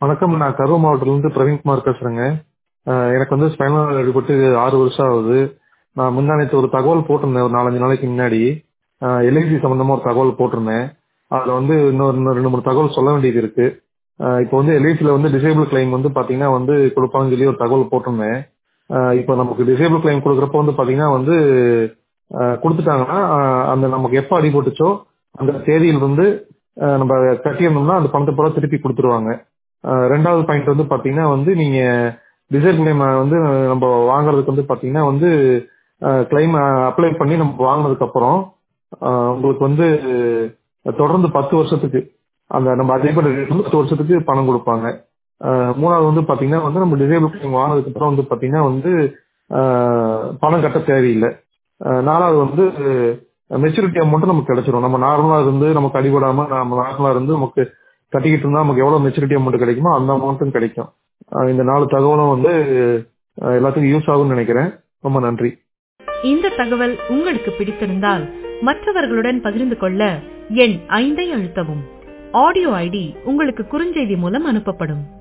வணக்கம் நான் கரூர் மாவட்டத்திலிருந்து பிரவீன்குமார் பேசுறேங்க அஹ் எனக்கு வந்து ஸ்பைனல் அடிபட்டு ஆறு வருஷம் ஆகுது நான் முந்தானத்து ஒரு தகவல் போட்டிருந்தேன் ஒரு நாலஞ்சு நாளைக்கு முன்னாடி எல்ஐசி சம்பந்தமா ஒரு தகவல் போட்டிருந்தேன் அதுல வந்து இன்னொரு இன்னும் ரெண்டு மூணு தகவல் சொல்ல வேண்டியது இருக்கு அஹ் இப்போ வந்து எல்ஐசில வந்து டிசேபிள் கிளைம் வந்து பாத்தீங்கன்னா வந்து கொடுப்பாங்கன்னு சொல்லி ஒரு தகவல் போட்டிருந்தேன் அஹ் இப்போ நமக்கு டிசேபிள் கிளைம் கொடுக்குறப்ப வந்து பாத்தீங்கன்னா வந்து அஹ் கொடுத்துட்டாங்கன்னா அஹ் அந்த நமக்கு எப்போ அடிபட்டுச்சோ அந்த தேதியிலிருந்து அஹ் நம்ம கட்டியிருந்தோம்னா அந்த பணத்தை பூரா திருப்பி கொடுத்துருவாங்க அஹ் ரெண்டாவது பாயிண்ட் வந்து பாத்தீங்கன்னா வந்து நீங்க டிசைர் கிளைம் வந்து நம்ம வாங்குறதுக்கு வந்து பாத்தீங்கன்னா வந்து கிளைம் அப்ளை பண்ணி நம்ம வாங்கினதுக்கு அப்புறம் அஹ் உங்களுக்கு வந்து தொடர்ந்து பத்து வருஷத்துக்கு அந்த நம்ம அடிப்படை பத்து வருஷத்துக்கு பணம் கொடுப்பாங்க அஹ் மூணாவது வந்து பாத்தீங்கன்னா வந்து நம்ம டிசேபிள் கிளைம் வாங்கினதுக்கு அப்புறம் வந்து பாத்தீங்கன்னா வந்து அஹ் பணம் கட்ட தேவையில்லை அஹ் நாலாவது வந்து மெச்சூரிட்டி அமௌண்ட் நமக்கு கிடைச்சிரும் நம்ம நார்மலா இருந்து நமக்கு அடிபடாம நம்ம நார்மலா இருந்து நமக்கு கட்டிக்கிட்டு இருந்தா நமக்கு எவ்வளவு மெச்சூரிட்டி அமௌண்ட் கிடைக்குமோ அந்த அமௌண்ட்டும் கிடைக்கும் அஹ் இந்த நாலு தகவலும் வந்து அஹ் எல்லாத்துக்கும் யூஸ் ஆகும்னு நினைக்கிறேன் ரொம்ப நன்றி இந்த தகவல் உங்களுக்கு பிடித்திருந்தால் மற்றவர்களுடன் பகிர்ந்து கொள்ள எண் ஐந்தை அழுத்தவும் ஆடியோ ஐடி உங்களுக்கு குறுஞ்செய்தி மூலம் அனுப்பப்படும்